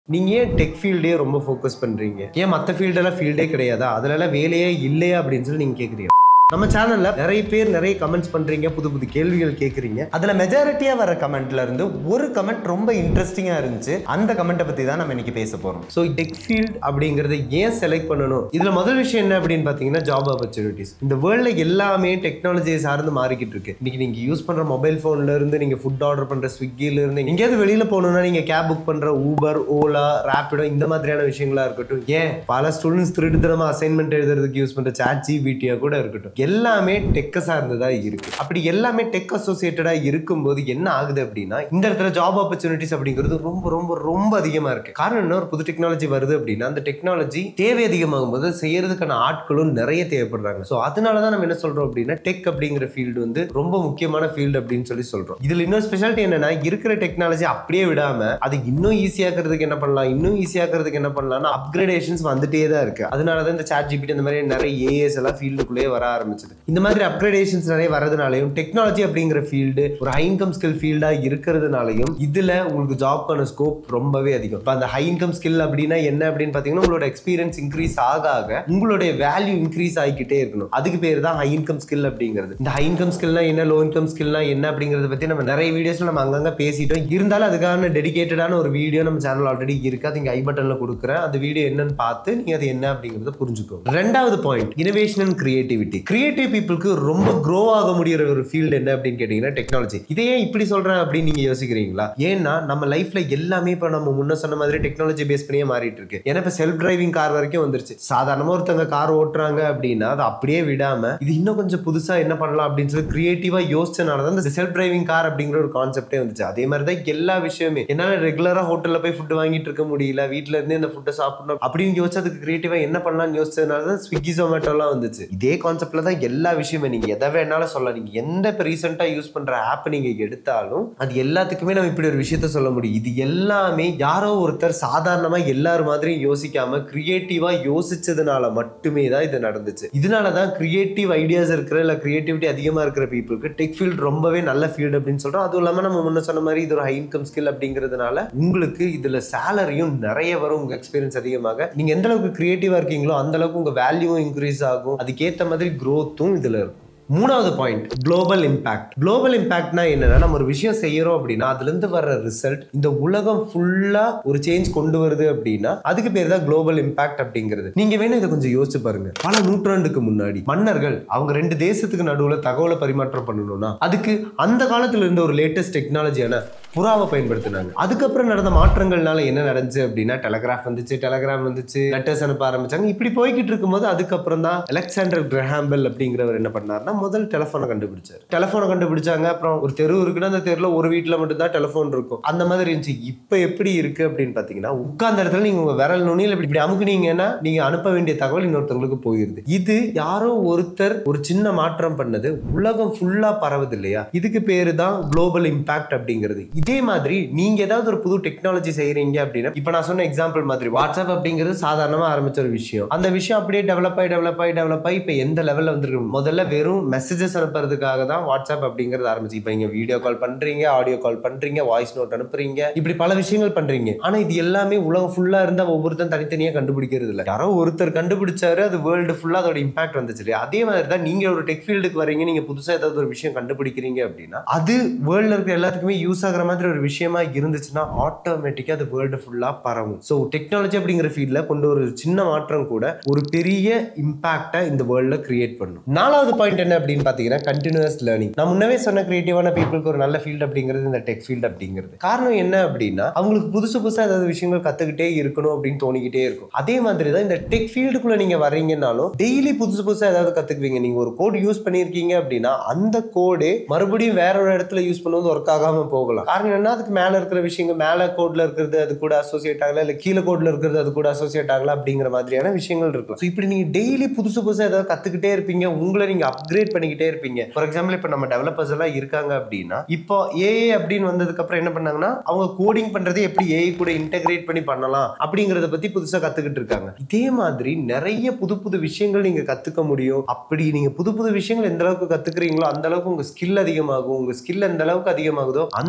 நீங்க ஏன் டெக் ஃபீல்டே ரொம்ப ஃபோக்கஸ் பண்றீங்க ஏன் மற்ற ஃபீல்டெல்லாம் ஃபீல்டே கிடையாதா அதுலலாம் வேலையே இல்லையா அப்படின்னு சொல்லி நீங்க கேக்குறீங்க நம்ம சேனல்ல நிறைய பேர் நிறைய கமெண்ட்ஸ் பண்றீங்க புது புது கேள்விகள் கேக்குறீங்க அதுல மெஜாரிட்டியா வர கமெண்ட்ல இருந்து ஒரு கமெண்ட் ரொம்ப இன்ட்ரெஸ்டிங்கா இருந்துச்சு அந்த கமெண்ட்டை பத்தி தான் நம்ம இன்னைக்கு பேச போறோம் ஸோ டெக் ஃபீல்ட் அப்படிங்கறத ஏன் செலக்ட் பண்ணணும் இதுல முதல் விஷயம் என்ன அப்படின்னு பாத்தீங்கன்னா ஜாப் ஆப்பர்ச்சுனிட்டிஸ் இந்த வேர்ல்ட்ல எல்லாமே டெக்னாலஜியை சார்ந்து மாறிக்கிட்டு இருக்கு இன்னைக்கு நீங்க யூஸ் பண்ற மொபைல் போன்ல இருந்து நீங்க ஃபுட் ஆர்டர் பண்ற ஸ்விக்கில இருந்து எங்கேயாவது வெளியில போகணும்னா நீங்க கேப் புக் பண்ற ஊபர் ஓலா ரேபிடோ இந்த மாதிரியான விஷயங்களா இருக்கட்டும் ஏன் பல ஸ்டூடெண்ட்ஸ் திருட்டுத்தனமா அசைன்மெண்ட் எழுதுறதுக்கு யூஸ் பண்ற சாட் ஜிபிடியா கூட இருக்கட்டும் எல்லாமே டெக்க சார்ந்ததா இருக்கு அப்படி எல்லாமே டெக் அசோசியேட்டடா இருக்கும்போது என்ன ஆகுது அப்படின்னா இந்த இடத்துல ஜாப் ஆப்பர்ச்சுனிட்டிஸ் அப்படிங்கிறது ரொம்ப ரொம்ப ரொம்ப அதிகமா இருக்கு காரணம் என்ன ஒரு புது டெக்னாலஜி வருது அப்படின்னா அந்த டெக்னாலஜி தேவை அதிகமாகும் போது செய்யறதுக்கான ஆட்களும் நிறைய தேவைப்படுறாங்க ஸோ அதனால தான் நம்ம என்ன சொல்றோம் அப்படின்னா டெக் அப்படிங்கிற ஃபீல்டு வந்து ரொம்ப முக்கியமான ஃபீல்டு அப்படின்னு சொல்லி சொல்றோம் இதுல இன்னொரு ஸ்பெஷாலிட்டி என்னன்னா இருக்கிற டெக்னாலஜி அப்படியே விடாம அது இன்னும் ஈஸியாக்குறதுக்கு என்ன பண்ணலாம் இன்னும் ஈஸியாக்குறதுக்கு என்ன பண்ணலாம்னா அப்கிரேடேஷன்ஸ் வந்துட்டே தான் இருக்கு அதனால தான் இந்த சாட் ஜிபிடி இந்த மாதிரி நிறைய ஏஎஸ் எல்லாம் ஃபீல்டுக்குள்ளேயே வர ஆரம்பிச்சது இந்த மாதிரி அப்கிரேடேஷன்ஸ் நிறைய வரதுனாலையும் டெக்னாலஜி அப்படிங்கிற ஃபீல்டு ஒரு ஹை இன்கம் ஸ்கில் ஃபீல்டா இருக்கிறதுனாலையும் இதுல உங்களுக்கு ஜாப்க்கான ஸ்கோப் ரொம்பவே அதிகம் இப்போ அந்த ஹை இன்கம் ஸ்கில் அப்படின்னா என்ன அப்படின்னு பார்த்தீங்கன்னா உங்களோட எக்ஸ்பீரியன்ஸ் இன்க்ரீஸ் ஆக ஆக உங்களுடைய வேல்யூ இன்க்ரீஸ் ஆகிக்கிட்டே இருக்கணும் அதுக்கு பேர் தான் ஹை இன்கம் ஸ்கில் அப்படிங்கிறது இந்த ஹை இன்கம் ஸ்கில்னா என்ன லோ இன்கம் ஸ்கில்னா என்ன அப்படிங்கறத பத்தி நம்ம நிறைய வீடியோஸ்ல நம்ம அங்கங்க பேசிட்டோம் இருந்தாலும் அதுக்கான டெடிகேட்டடான ஒரு வீடியோ நம்ம சேனல் ஆல்ரெடி இருக்கு அது இங்க ஐ பட்டன்ல கொடுக்குறேன் அந்த வீடியோ என்னன்னு பார்த்து நீங்க அது என்ன அப்படிங்கறத புரிஞ்சுக்கோங்க ரெண்டாவது point innovation and creativity creative பீப்புளுக்கு ரொம்ப க்ரோ ஆக முடியிற ஒரு ஃபீல்டு என்ன அப்படின்னு கேட்டீங்கன்னா டெக்னாலஜி இதே ஏன் இப்படி சொல்றேன் அப்படின்னு நீங்க யோசிக்கிறீங்களா ஏன்னா நம்ம லைஃப்ல எல்லாமே இப்ப நம்ம முன்ன சொன்ன மாதிரி டெக்னாலஜி பேஸ் பண்ணியே மாறிட்டு இருக்கு ஏன்னா இப்ப செல்ஃப் டிரைவிங் கார் வரைக்கும் வந்துருச்சு சாதாரணமா ஒருத்தங்க கார் ஓட்டுறாங்க அப்படின்னா அதை அப்படியே விடாம இது இன்னும் கொஞ்சம் புதுசா என்ன பண்ணலாம் அப்படின்னு சொல்லி கிரியேட்டிவா யோசிச்சனால தான் இந்த செல்ஃப் டிரைவிங் கார் அப்படிங்கிற ஒரு கான்செப்டே வந்துச்சு அதே மாதிரி தான் எல்லா விஷயமே என்னால ரெகுலரா ஹோட்டல்ல போய் ஃபுட் வாங்கிட்டு இருக்க முடியல வீட்ல இருந்தே இந்த ஃபுட்டை சாப்பிடணும் அப்படின்னு யோசிச்சு அதுக்கு கிரியேட்டிவா என்ன பண்ணலாம்னு யோசிச்சதுனால தான் ஸ்விக்கி ஜொமேட்டோலாம் வந்துச்சு இதே கான்செப்ட்ல தான் எல்லா விஷயமே நீங்க எதை வேணாலும் சொல்லலாம் நீங்க எந்த இப்போ ரீசெண்டா யூஸ் பண்ற ஆப் நீங்க எடுத்தாலும் அது எல்லாத்துக்குமே நம்ம இப்படி ஒரு விஷயத்த சொல்ல முடியும் இது எல்லாமே யாரோ ஒருத்தர் சாதாரணமா எல்லாரும் மாதிரியும் யோசிக்காம கிரியேட்டிவா யோசிச்சதுனால மட்டுமே தான் இது நடந்துச்சு இதனால தான் கிரியேட்டிவ் ஐடியாஸ் இருக்கிற இல்ல கிரியேட்டிவிட்டி அதிகமா இருக்கிற பீப்புளுக்கு டெக் ஃபீல்ட் ரொம்பவே நல்ல ஃபீல்டு அப்படின்னு சொல்றோம் அதுவும் இல்லாம நம்ம முன்ன சொன்ன மாதிரி இது ஒரு ஹை இன்கம் ஸ்கில் அப்படிங்கிறதுனால உங்களுக்கு இதுல சேலரியும் நிறைய வரும் உங்க எக்ஸ்பீரியன்ஸ் அதிகமாக நீங்க எந்த அளவுக்கு கிரியேட்டிவா இருக்கீங்களோ அந்த அளவுக்கு உங்க வேல்யூவும் இன்க்ரீஸ் ஆகும் அதுக்கேற்ற மாதிரி growth-உம் இதுல இருக்கும் மூணாவது பாயிண்ட் குளோபல் இம்பாக்ட் குளோபல் இம்பாக்ட்னா என்னன்னா நம்ம ஒரு விஷயம் செய்யறோம் அப்படின்னா அதுல இருந்து வர்ற ரிசல்ட் இந்த உலகம் ஃபுல்லா ஒரு சேஞ்ச் கொண்டு வருது அப்படின்னா அதுக்கு பேர் தான் குளோபல் இம்பாக்ட் அப்படிங்கிறது நீங்க வேணும் இதை கொஞ்சம் யோசிச்சு பாருங்க பல நூற்றாண்டுக்கு முன்னாடி மன்னர்கள் அவங்க ரெண்டு தேசத்துக்கு நடுவுல தகவலை பரிமாற்றம் பண்ணணும்னா அதுக்கு அந்த காலத்துல இருந்த ஒரு லேட்டஸ்ட் டெக்னாலஜியான புறாவை பயன்படுத்தினாங்க அதுக்கப்புறம் நடந்த மாற்றங்கள்னால என்ன நடந்துச்சு அப்படின்னா டெலகிராஃப் வந்துச்சு டெலகிராம் வந்துச்சு லெட்டர்ஸ் அனுப்ப ஆரம்பிச்சாங்க இப்படி போய்கிட்டு இருக்கும்போது அதுக்கப்புறம் தான் அலெக்சாண்டர் கிரஹாம்பெல் அப்படிங்கிறவர் என்ன பண்ணாருன்னா முதல் டெலிஃபோனை கண்டுபிடிச்சார் டெலிஃபோனை கண்டுபிடிச்சாங்க அப்புறம் ஒரு தெரு இருக்குன்னா அந்த தெருல ஒரு வீட்டில் மட்டும்தான் டெலிஃபோன் இருக்கும் அந்த மாதிரி இருந்துச்சு இப்போ எப்படி இருக்கு அப்படின்னு பார்த்தீங்கன்னா உட்கார்ந்த இடத்துல நீங்க உங்க விரல் நுனியில் இப்படி இப்படி அமுக்குனீங்கன்னா நீங்க அனுப்ப வேண்டிய தகவல் இன்னொருத்தவங்களுக்கு போயிருது இது யாரோ ஒருத்தர் ஒரு சின்ன மாற்றம் பண்ணது உலகம் ஃபுல்லா பரவுது இல்லையா இதுக்கு பேரு தான் குளோபல் இம்பாக்ட் அப்படிங்கிறது இதே மாதிரி நீங்க ஏதாவது ஒரு புது டெக்னாலஜி செய்றீங்க அப்படின்னா இப்போ நான் சொன்ன எக்ஸாம்பிள் மாதிரி வாட்ஸ்அப் அப்படிங்கிறது சாதாரணமா ஆரம்பிச்ச ஒரு விஷயம் அந்த விஷயம் அப்படியே டெவலப் ஆகி டெவலப் ஆகி டெவலப் ஆகி இப்போ எந்த லெவல்ல வந்திருக்கு முதல்ல வெறும் மெசேஜஸ் அனுப்புறதுக்காக தான் வாட்ஸ்அப் அப்படிங்கிறது ஆரம்பிச்சு இப்போ நீங்க வீடியோ கால் பண்றீங்க ஆடியோ கால் பண்றீங்க வாய்ஸ் நோட் அனுப்புறீங்க இப்படி பல விஷயங்கள் பண்றீங்க ஆனா இது எல்லாமே உலகம் ஃபுல்லா இருந்தா ஒவ்வொருத்தரும் தனித்தனியா கண்டுபிடிக்கிறது இல்லை யாரோ ஒருத்தர் கண்டுபிடிச்சாரு அது வேர்ல்டு ஃபுல்லா அதோட இம்பாக்ட் வந்துச்சு இல்லையா? அதே மாதிரி தான் நீங்க ஒரு டெக் ஃபீல்டுக்கு வரீங்க நீங்க புதுசா ஏதாவது ஒரு விஷயம் கண்டுபிடிக்கிறீங்க அப்படின்னா அது வேர்ல்ட்ல இருக்கிற எல்லாத்துக்குமே யூஸ் ஆகுற மாதிரி ஒரு விஷயமா இருந்துச்சுன்னா ஆட்டோமேட்டிக்கா அது வேர்ல்டு ஃபுல்லா பரவும் ஸோ டெக்னாலஜி அப்படிங்கிற ஃபீல்ட்ல கொண்டு ஒரு சின்ன மாற்றம் கூட ஒரு பெரிய இம்பாக்டை இந்த வேர்ல்ட்ல கிரியேட் பண்ணும் நாலாவது பாயிண்ட் என்ன அப்படின்னு பாத்தீங்கன்னா கண்டினியூஸ் லேர்னிங் நான் முன்னவே சொன்ன கிரியேட்டிவான பீப்புளுக்கு ஒரு நல்ல ஃபீல்டு அப்படிங்கிறது இந்த டெக் ஃபீல்டு அப்படிங்கிறது காரணம் என்ன அப்படின்னா அவங்களுக்கு புதுசு புதுசா ஏதாவது விஷயங்கள் கத்துக்கிட்டே இருக்கணும் அப்படின்னு தோணிக்கிட்டே இருக்கும் அதே மாதிரி தான் இந்த டெக் ஃபீல்டுக்குள்ள நீங்க வர்றீங்கன்னாலும் டெய்லி புதுசு புதுசா ஏதாவது கத்துக்குவீங்க நீங்க ஒரு கோட் யூஸ் பண்ணியிருக்கீங்க அப்படின்னா அந்த கோடே மறுபடியும் வேற ஒரு இடத்துல யூஸ் பண்ணுவது ஒர்க் ஆகாம போகலாம் காரணம் என்ன அதுக்கு மேல இருக்கிற விஷயங்கள் மேல கோட்ல இருக்கிறது அது கூட அசோசியேட் ஆகல இல்ல கீழே கோட்ல இருக்கிறது அது கூட அசோசியேட் ஆகல அப்படிங்கிற மாதிரியான விஷயங்கள் இருக்கும் So இப்படி நீங்க டெய்லி புதுசு புதுசா ஏதாவது கத்துக்கிட்டே இருப்பீங்க உங்களை நீங்க அப்கிரேட் பண்ணிக்கிட்டே இருப்பீங்க ஃபார் எக்ஸாம்பிள் இப்போ நம்ம டெவலப்பர்ஸ் எல்லாம் இருக்காங்க அப்படின்னா இப்போ ஏஐ அப்படின்னு வந்ததுக்கு அப்புறம் என்ன பண்ணாங்கன்னா அவங்க கோடிங் பண்றதை எப்படி ஏஐ கூட இன்டெகிரேட் பண்ணி பண்ணலாம் அப்படிங்கறத பத்தி புதுசா கத்துக்கிட்டு இருக்காங்க இதே மாதிரி நிறைய புது புது விஷயங்கள் நீங்க கத்துக்க முடியும் அப்படி நீங்க புது புது விஷயங்கள் எந்த அளவுக்கு கத்துக்கிறீங்களோ அந்த அளவுக்கு உங்க ஸ்கில் அதிகமாகும் உங்க ஸ்கில் எந்த அளவுக்கு அதிகமாகுதோ அந்த அளவுக்கு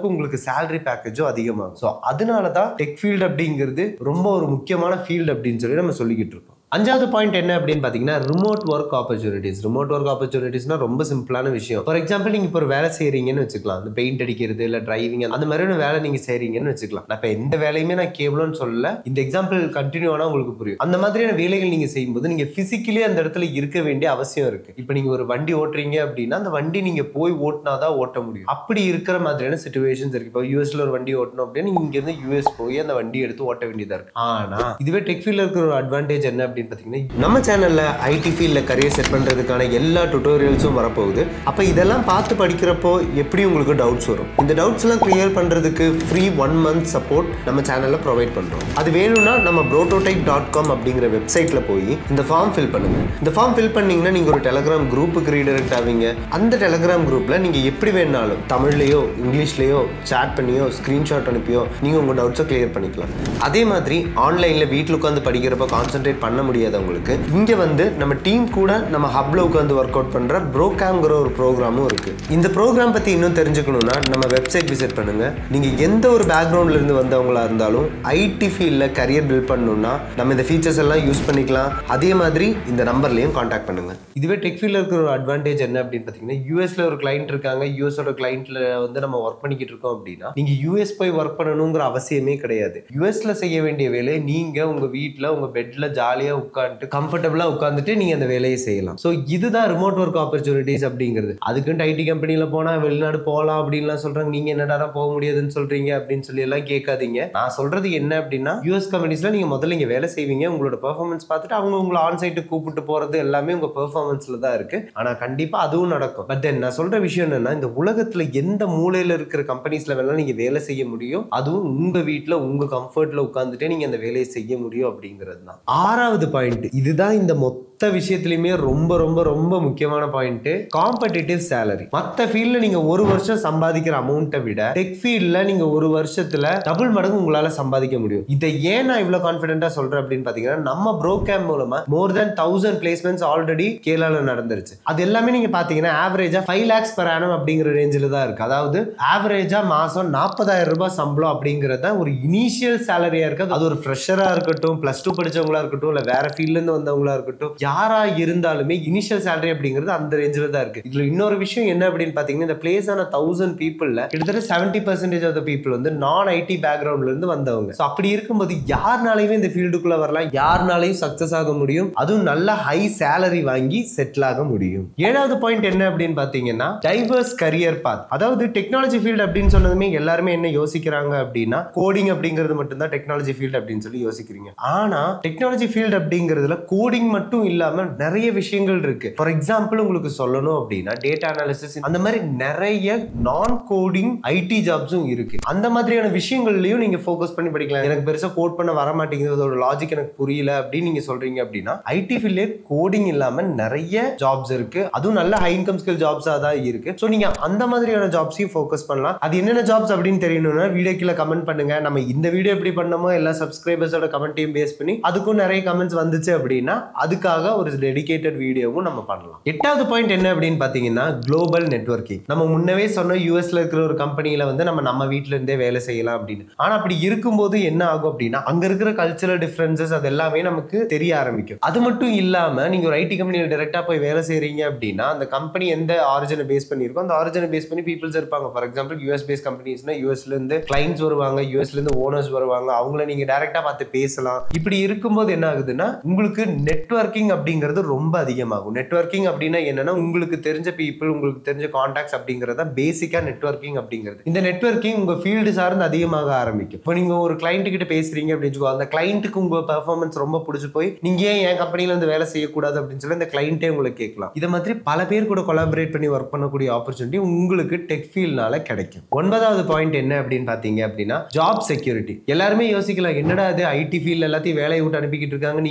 அளவுக்கு உங்களுக்கு salary பேக்கேஜும் அதிகமாகும் ஸோ அதனால தான் டெக் ஃபீல்டு அப்படிங்கிறது ரொம்ப ஒரு முக்கியமான ஃபீல்டு அப்படின்னு சொல்லி நம்ம சொல்லிக்கிட்டு இருக்கோம் அஞ்சாவது பாயிண்ட் என்ன அப்படின்னு பார்த்தீங்கன்னா remote work opportunities remote work ஆப்பர்ச்சுனிட்டிஸ்னா ரொம்ப சிம்பிளான விஷயம் ஃபார் எக்ஸாம்பிள் நீங்கள் இப்போ ஒரு வேலை செய்கிறீங்கன்னு வச்சுக்கலாம் இந்த பெயிண்ட் அடிக்கிறது இல்லை டிரைவிங் அந்த மாதிரியான வேலை நீங்கள் செய்கிறீங்கன்னு வச்சுக்கலாம் நான் இப்போ எந்த வேலையுமே நான் கேவலம்னு சொல்லல இந்த எக்ஸாம்பிள் கண்டினியூ ஆனால் உங்களுக்கு புரியும் அந்த மாதிரியான வேலைகள் நீங்கள் செய்யும்போது நீங்கள் ஃபிசிக்கலி அந்த இடத்துல இருக்க வேண்டிய அவசியம் இருக்கு இப்போ நீங்கள் ஒரு வண்டி ஓட்டுறீங்க அப்படின்னா அந்த வண்டி நீங்கள் போய் ஓட்டினா தான் ஓட்ட முடியும் அப்படி இருக்கிற மாதிரியான சுச்சுவேஷன்ஸ் இருக்கு இப்போ யூஎஸ்ல ஒரு வண்டி ஓட்டணும் அப்படின்னா நீங்கள் இங்கேருந்து யூஎஸ் போய் அந்த வண்டி எடுத்து ஓட்ட வேண்டியதாக இருக்கு ஆனால் இதுவே டெக் ஃபீல்டில் இருக்கிற ஒரு அட்வான்டேஜ் என்ன அப்படின்னு பார்த்தீங்கன்னா நம்ம சேனலில் ஐடி ஃபீல்டில் கரியர் செட் பண்ணுறதுக்கான எல்லா டுட்டோரியல்ஸும் வரப்போகுது அப்போ இதெல்லாம் பார்த்து படிக்கிறப்போ எப்படி உங்களுக்கு டவுட்ஸ் வரும் இந்த டவுட்ஸ்லாம் கிளியர் பண்ணுறதுக்கு ஃப்ரீ ஒன் மந்த் சப்போர்ட் நம்ம சேனலில் ப்ரொவைட் பண்ணுறோம் அது வேணும்னா நம்ம ப்ரோட்டோடைப் டாட் காம் அப்படிங்கிற வெப்சைட்டில் போய் இந்த ஃபார்ம் ஃபில் பண்ணுங்க இந்த ஃபார்ம் ஃபில் பண்ணீங்கன்னா நீங்கள் ஒரு டெலகிராம் குரூப்புக்கு ரீடைரக்ட் ஆவீங்க அந்த டெலகிராம் குரூப்பில் நீங்கள் எப்படி வேணாலும் தமிழ்லையோ இங்கிலீஷ்லையோ சேட் பண்ணியோ ஸ்க்ரீன்ஷாட் அனுப்பியோ நீங்கள் உங்கள் டவுட்ஸை கிளியர் பண்ணிக்கலாம் அதே மாதிரி ஆன்லைனில் வீட்டில் உட்காந்து படிக்கிறப்ப கான்சென்ட்ரேட் பண்ண முடியாதவங்களுக்கு இங்கே வந்து நம்ம டீம் கூட நம்ம ஹப்ல உட்காந்து ஒர்க் அவுட் பண்ணுற ப்ரோகாம்ங்கிற ஒரு ப்ரோக்ராமும் இருக்கு இந்த ப்ரோக்ராம் பற்றி இன்னும் தெரிஞ்சுக்கணும்னா நம்ம வெப்சைட் விசிட் பண்ணுங்க நீங்கள் எந்த ஒரு பேக்ரவுண்ட்ல இருந்து வந்தவங்களா இருந்தாலும் ஐடி ஃபீல்டில் கரியர் பில்ட் பண்ணணும்னா நம்ம இந்த ஃபீச்சர்ஸ் எல்லாம் யூஸ் பண்ணிக்கலாம் அதே மாதிரி இந்த நம்பர்லையும் காண்டாக்ட் பண்ணுங்க இதுவே டெக் ஃபீல்டில் இருக்கிற ஒரு அட்வான்டேஜ் என்ன அப்படின்னு பார்த்தீங்கன்னா யூஎஸ்ல ஒரு கிளைண்ட் இருக்காங்க யூஎஸோட கிளைண்ட்ல வந்து நம்ம ஒர்க் பண்ணிக்கிட்டு இருக்கோம் அப்படின்னா நீங்க யூஎஸ் போய் ஒர்க் பண்ணணுங்கிற அவசியமே கிடையாது யூஎஸ்ல செய்ய வேண்டிய வேலையை நீங்க உங்க வீட்டில் உங்க பெட்ல ஜாலியா உட்காந்துட்டு கம்ஃபர்டபுளாக உட்காந்துட்டு நீங்க அந்த வேலையை செய்யலாம் ஸோ இதுதான் ரிமோட் ஒர்க் ஆப்பர்ச்சுனிட்டிஸ் அப்படிங்கிறது அதுக்குன்ட்டு ஐடி கம்பெனியில் போனால் வெளிநாடு போகலாம் அப்படின்லாம் சொல்றாங்க நீங்க என்னடா போக முடியாதுன்னு சொல்றீங்க அப்படின்னு சொல்லி எல்லாம் கேட்காதீங்க நான் சொல்றது என்ன அப்படின்னா யூஎஸ் கம்பெனிஸ்ல நீங்க முதல்ல இங்க வேலை செய்வீங்க உங்களோட பெர்ஃபார்மன்ஸ் பார்த்துட்டு அவங்க உங்களை ஆன் சைட்டு கூப்பிட்டு போறது எல்லாமே உங்க பெர்ஃபார்மன்ஸ்ல தான் இருக்கு ஆனா கண்டிப்பா அதுவும் நடக்கும் பட் தென் நான் சொல்ற விஷயம் என்னன்னா இந்த உலகத்துல எந்த மூலையில இருக்கிற கம்பெனிஸ்ல வேணாலும் நீங்க வேலை செய்ய முடியும் அதுவும் உங்க வீட்ல உங்க கம்ஃபர்ட்ல உட்காந்துட்டே நீங்க அந்த வேலையை செய்ய முடியும் அப்படிங்கிறது தான் ஆறாவது பாயிண்ட் இதுதான் இந்த மொத்த விஷயத்துலயுமே ரொம்ப ரொம்ப ரொம்ப முக்கியமான பாயிண்ட் காம்படிட்டிவ் சேலரி மத்த ஃபீல்ட்ல நீங்க ஒரு வருஷம் சம்பாதிக்கிற அமௌண்ட்டை விட டெக் ஃபீல்ட்ல நீங்க ஒரு வருஷத்துல டபுள் மடங்கு உங்களால சம்பாதிக்க முடியும் இதை ஏன் நான் இவ்வளவு கான்பிடென்ட்டா சொல்றேன் அப்படின்னு பாத்தீங்கன்னா நம்ம ப்ரோகேம் மூலமா more then thousand placements already கேரளால நடந்துருச்சு அது எல்லாமே நீங்க பாத்தீங்கன்னா ஆவரேஜா ஃபைவ் லேக்ஸ் per annum அப்படிங்கிற ரேஞ்சில் தான் இருக்கு அதாவது ஆவரேஜா மாசம் நாற்பதாயிரம் ரூபாய் சம்பளம் அப்படிங்கிறது தான் ஒரு இனிஷியல் சேலரியா இருக்கு அது ஒரு ஃப்ரெஷரா இருக்கட்டும் பிளஸ் டூ படிச்சவங்களா இருக்கட்டும் இல்ல வேற ஃபீல்ட்ல இருந்து வந்தவங்களா இருக்கட்டும் யாரா இருந்தாலுமே இனிஷியல் சேலரி அப்படிங்கிறது அந்த ரேஞ்சில் தான் இருக்கு இதுல இன்னொரு விஷயம் என்ன அப்படின்னு பாத்தீங்கன்னா இந்த பிளேஸ் ஆன தௌசண்ட் பீப்புள்ல கிட்டத்தட்ட seventy percentage of the people வந்து நான் ஐடி பேக்ரவுண்ட்ல இருந்து வந்தவங்க ஸோ அப்படி இருக்கும்போது யாருனாலையுமே இந்த ஃபீல்டுக்குள்ள வரலாம் யாருனாலையும் சக்சஸ் ஆக முடியும் அதுவும் நல்ல ஹை சேலரி வாங்கி செட்டில் ஆக முடியும் ஏழாவது பாயிண்ட் என்ன அப்படின்னு பாத்தீங்கன்னா டைவர்ஸ் கரியர் பாத் அதாவது டெக்னாலஜி ஃபீல்டு அப்படின்னு சொன்னதுமே எல்லாருமே என்ன யோசிக்கிறாங்க அப்படின்னா கோடிங் அப்படிங்கிறது மட்டும்தான் டெக்னாலஜி ஃபீல்டு அப்படின்னு சொல்லி யோசிக்கிறீங்க ஆனா டெக்னாலஜி ஃபீல்டு அப்படிங்கிறதுல கோடிங் மட்டும் இல்லாம நிறைய விஷயங்கள் இருக்கு ஃபார் எக்ஸாம்பிள் உங்களுக்கு சொல்லணும் அப்படின்னா டேட்டா அனாலிசிஸ் அந்த மாதிரி நிறைய நான் கோடிங் ஐடி ஜாப்ஸும் இருக்கு அந்த மாதிரியான விஷயங்கள்லயும் நீங்க ஃபோக்கஸ் பண்ணி படிக்கலாம் எனக்கு பெருசா கோட் பண்ண வர மாட்டேங்குது அதோட லாஜிக் எனக்கு புரியல அப்படின்னு நீங்க சொல்றீங்க அப்படின்னா ஐடி ஃபீல்ட்ல கோடிங் இல்லாம நிறைய ஜாப்ஸ் இருக்கு அதுவும் நல்ல ஹை இன்கம் ஸ்கில் ஜாப்ஸா தான் இருக்கு ஸோ நீங்க அந்த மாதிரியான ஜாப்ஸையும் ஃபோக்கஸ் பண்ணலாம் அது என்னென்ன ஜாப்ஸ் அப்படின்னு தெரியணும்னா வீடியோ கீழே கமெண்ட் பண்ணுங்க நம்ம இந்த வீடியோ எப்படி பண்ணமோ எல்லா சப்ஸ்கிரைபர்ஸோட கமெண்ட்டையும் பேஸ் பண்ணி அதுக்கும் நிறைய கமெண்ட்ஸ் வந்துச்சு அப்படின்னா அதுக்காக ஒரு டெடிகேட்டட் வீடியோவும் நம்ம பண்ணலாம் எட்டாவது பாயிண்ட் என்ன அப்படின்னு பாத்தீங்கன்னா குளோபல் நெட்வொர்க்கிங் நம்ம முன்னவே சொன்ன யூஎஸ்ல இருக்கிற ஒரு கம்பெனியில வந்து நம்ம நம்ம வீட்ல இருந்தே வேலை செய்யலாம் அப்படின்னு ஆனா அப்படி இருக்கும்போது என்ன ஆகும் அப்படின்னா அங்க இருக்கிற கல்ச்சரல் டிஃபரன்சஸ் அது எல்லாமே நமக்கு தெரிய ஆரம்பிக்கும் அது மட்டும் இல்லாம நீங்க ஒரு ஐடி கம்பெனியில் டைரக்டா போய் வேலை செய்றீங்க அப்படின்னா அந்த கம்பெனி எந்த ஆரிஜினை பேஸ் பண்ணியிருக்கோ அந்த ஆரிஜினை பேஸ் பண்ணி பீப்புள்ஸ் இருப்பாங்க ஃபார் எக்ஸாம்பிள் யூஎஸ் பேஸ் கம்பெனிஸ்னா யூஎஸ்ல இருந்து கிளைண்ட்ஸ் வருவாங்க யூஎஸ்ல இருந்து ஓனர்ஸ் வருவாங்க அவங்கள நீங்க டைரக்டா பார்த்து பேசலாம் இப்படி இருக்கும்போது என்ன ஆகுதுன்னா உங்களுக்கு நெட்வொர்க்கிங் அப்படிங்கிறது ரொம்ப அதிகமாகும் நெட்வொர்க்கிங் அப்படின்னா என்னன்னா உங்களுக்கு தெரிஞ்ச பீப்புள் உங்களுக்கு தெரிஞ்ச கான்டாக்ட்ஸ் அப்படிங்கறத பேசிக்கா நெட்வொர்க்கிங் அப்படிங்கிறது இந்த நெட்வொர்க்கிங் உங்க ஃபீல்டு சார்ந்து அதிகமாக ஆரம்பிக்கும் இப்போ நீங்க ஒரு கிளைண்ட் கிட்ட பேசுறீங்க அப்படின்னு வச்சுக்கோ அந்த கிளைண்ட்டுக்கு உங்க பெர்ஃபார்மன்ஸ் ரொம்ப பிடிச்சி போய் நீங்க ஏன் என் கம்பெனில வந்து வேலை செய்யக்கூடாது அப்படின்னு சொல்லி இந்த கிளைண்ட்டே உங்களுக்கு கேட்கலாம் இதை மாதிரி பல பேர் கூட கொலாபரேட் பண்ணி ஒர்க் பண்ணக்கூடிய ஆப்பர்ச்சுனிட்டி உங்களுக்கு டெக் ஃபீல்ட்னால கிடைக்கும் ஒன்பதாவது பாயிண்ட் என்ன அப்படின்னு பாத்தீங்க அப்படின்னா ஜாப் செக்யூரிட்டி எல்லாருமே யோசிக்கலாம் என்னடா இது ஐடி ஃபீல்ட் எல்லாத்தையும் வேலையை விட்டு அனுப்பிக்கிட்டு இருக்காங்க நீ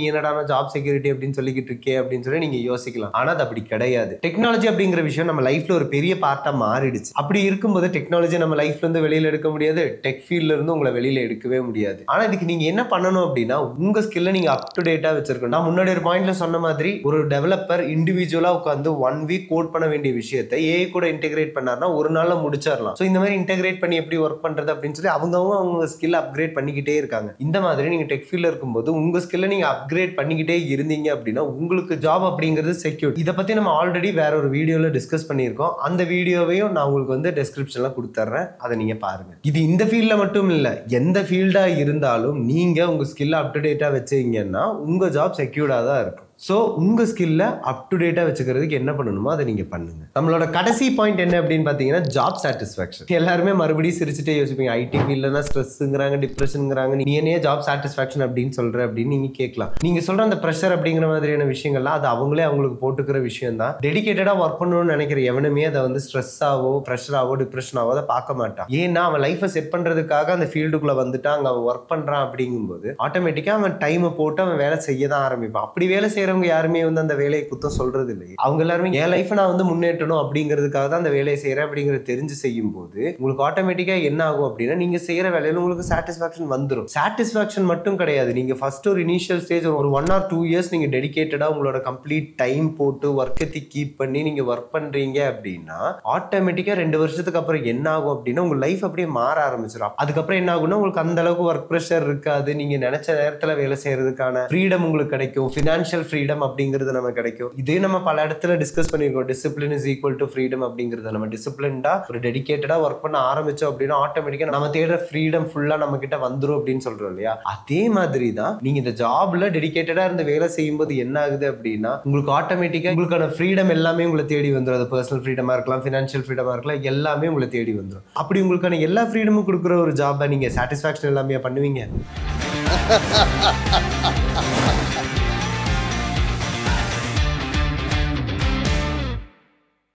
என்னடா ஜாப் செக்யூரிட்டி அப்படின்னு சொல்லிக்கிட்டு இருக்கே அப்படின்னு சொல்லி நீங்க யோசிக்கலாம் ஆனா அது அப்படி கிடையாது டெக்னாலஜி அப்படிங்கிற விஷயம் நம்ம லைஃப்ல ஒரு பெரிய பார்ட்டா மாறிடுச்சு அப்படி இருக்கும்போது டெக்னாலஜி நம்ம லைஃப்ல இருந்து வெளியில எடுக்க முடியாது டெக் ஃபீல்ட்ல இருந்து உங்களை வெளியில எடுக்கவே முடியாது ஆனா இதுக்கு நீங்க என்ன பண்ணணும் அப்படின்னா உங்க ஸ்கில்ல நீங்க அப் டு டேட்டா வச்சிருக்கணும் நான் முன்னாடி ஒரு பாயிண்ட்ல சொன்ன மாதிரி ஒரு டெவலப்பர் இண்டிவிஜுவலா உட்காந்து ஒன் வீக் கோட் பண்ண வேண்டிய விஷயத்தை ஏஐ கூட இன்டெகிரேட் பண்ணாருன்னா ஒரு நாள்ல முடிச்சிடலாம் ஸோ இந்த மாதிரி இன்டெகிரேட் பண்ணி எப்படி ஒர்க் பண்றது அப்படின்னு சொல்லி அவங்கவுங்க அவங்க ஸ்கில் அப்கிரேட் பண்ணிக்கிட்டே இருக்காங்க இந்த மாதிரி நீங்க டெக் ஃபீல்ட்ல இருக்கும்போது உங்க ஸ்கில்ல நீங்க அப்கிரேட் பண்ணிக்கிட்டே இருந்தீங்க அப்படின்னா உங்களுக்கு ஜாப் அப்படிங்கிறது செக்யூர் இதை பத்தி நம்ம ஆல்ரெடி வேற ஒரு வீடியோல டிஸ்கஸ் பண்ணியிருக்கோம் அந்த வீடியோவையும் நான் உங்களுக்கு வந்து டெஸ்கிரிப்ஷன்ல கொடுத்துட்றேன் அதை நீங்க பாருங்க இது இந்த ஃபீல்ட்ல மட்டும் இல்ல எந்த ஃபீல்டா இருந்தாலும் நீங்க உங்க ஸ்கில்ல அப் டு டேட்டா வச்சீங்கன்னா உங்க ஜாப் செக்யூர்டா தான் இருக்கும் ஸோ உங்கள் ஸ்கில்ல அப் டு டேட்டாக வச்சுக்கிறதுக்கு என்ன பண்ணணுமோ அதை நீங்கள் பண்ணுங்க நம்மளோட கடைசி பாயிண்ட் என்ன அப்படின்னு பார்த்தீங்கன்னா ஜாப் சாட்டிஸ்ஃபேக்ஷன் எல்லாருமே மறுபடியும் சிரிச்சுட்டே யோசிப்பீங்க ஐடி ஃபீல்ட்னா ஸ்ட்ரெஸ்ஸுங்கிறாங்க டிப்ரெஷனுங்கிறாங்க நீ என்னையே ஜாப் சாட்டிஸ்ஃபேக்ஷன் அப்படின்னு சொல்கிற அப்படின்னு நீங்கள் கேட்கலாம் நீங்கள் சொல்கிற அந்த ப்ரெஷர் அப்படிங்கிற மாதிரியான விஷயங்கள்லாம் அது அவங்களே அவங்களுக்கு போட்டுக்கிற விஷயம் தான் டெடிக்கேட்டடாக ஒர்க் பண்ணணும்னு நினைக்கிற எவனுமே அதை வந்து ஸ்ட்ரெஸ்ஸாவோ ப்ரெஷராவோ டிப்ரெஷனாவோ அதை பார்க்க மாட்டான் ஏன்னா அவன் லைஃப்பை செட் பண்ணுறதுக்காக அந்த ஃபீல்டுக்குள்ளே வந்துட்டு அங்கே அவன் ஒர்க் பண்ணுறான் அப்படிங்கும்போது ஆட்டோமேட்டிக்காக அவன் டைமை போட்டு அவன் வேலை செய்ய தான் ஆரம்பிப்பான் அப்படி வேலை செய்கிறவங்க யாருமே வந்து அந்த வேலையை குத்தம் சொல்றது இல்லை அவங்க எல்லாருமே என் லைஃப்பை நான் வந்து முன்னேற்றணும் அப்படிங்கிறதுக்காக தான் அந்த வேலையை செய்கிறேன் அப்படிங்கிறத தெரிஞ்சு செய்யும் போது உங்களுக்கு ஆட்டோமேட்டிக்காக என்ன ஆகும் அப்படின்னா நீங்கள் செய்கிற வேலையில் உங்களுக்கு சாட்டிஸ்ஃபேக்ஷன் வந்துடும் சாட்டிஸ்ஃபேக்ஷன் மட்டும் கிடையாது நீங்கள் ஃபர்ஸ்ட் ஒரு இனிஷியல் ஸ்டேஜ் ஒரு ஒன் ஆர் டூ இயர்ஸ் நீங்கள் டெடிக்கேட்டடாக உங்களோட கம்ப்ளீட் டைம் போட்டு ஒர்க்கத்தை கீப் பண்ணி நீங்கள் ஒர்க் பண்ணுறீங்க அப்படின்னா ஆட்டோமேட்டிக்காக ரெண்டு வருஷத்துக்கு அப்புறம் என்ன ஆகும் அப்படின்னா உங்கள் லைஃப் அப்படியே மாற ஆரம்பிச்சிடும் அதுக்கப்புறம் என்ன ஆகும்னா உங்களுக்கு அந்த அளவுக்கு ஒர்க் ப்ரெஷர் இருக்காது நீங்கள் நினைச்ச நேரத்தில் வேலை செய்யறதுக்கான ஃப்ரீடம் உங்களுக்கு கிடைக்கும் ஃபினான்ஷியல் ஃப்ரீடம் அப்படிங்கிறது நம்ம கிடைக்கும் இதே நம்ம பல இடத்துல டிஸ்கஸ் பண்ணியிருக்கோம் discipline is equal to freedom அப்படிங்கிறது நம்ம டிசிப்ளின்டா ஒரு டெடிக்கேட்டடாக ஒர்க் பண்ண ஆரம்பிச்சோம் அப்படின்னா ஆட்டோமேட்டிக்காக நம்ம தேடுற ஃப்ரீடம் ஃபுல்லாக நம்ம கிட்ட வந்துரும் அப்படின்னு சொல்றோம் இல்லையா அதே மாதிரி தான் நீங்க இந்த ஜாப்ல டெடிக்கேட்டடாக இருந்து வேலை செய்யும்போது என்ன ஆகுது அப்படின்னா உங்களுக்கு ஆட்டோமேட்டிக்காக உங்களுக்கான ஃப்ரீடம் எல்லாமே உங்களை தேடி வந்துடும் அது பர்சனல் ஃப்ரீடமா இருக்கலாம் ஃபினான்ஷியல் ஃப்ரீடமா இருக்கலாம் எல்லாமே உங்களை தேடி வந்துடும் அப்படி உங்களுக்கான எல்லா ஃப்ரீடமும் கொடுக்குற ஒரு ஜாப்பை நீங்க சாட்டிஸ்ஃபேக்ஷன் எல்லாமே பண்ணுவீங்க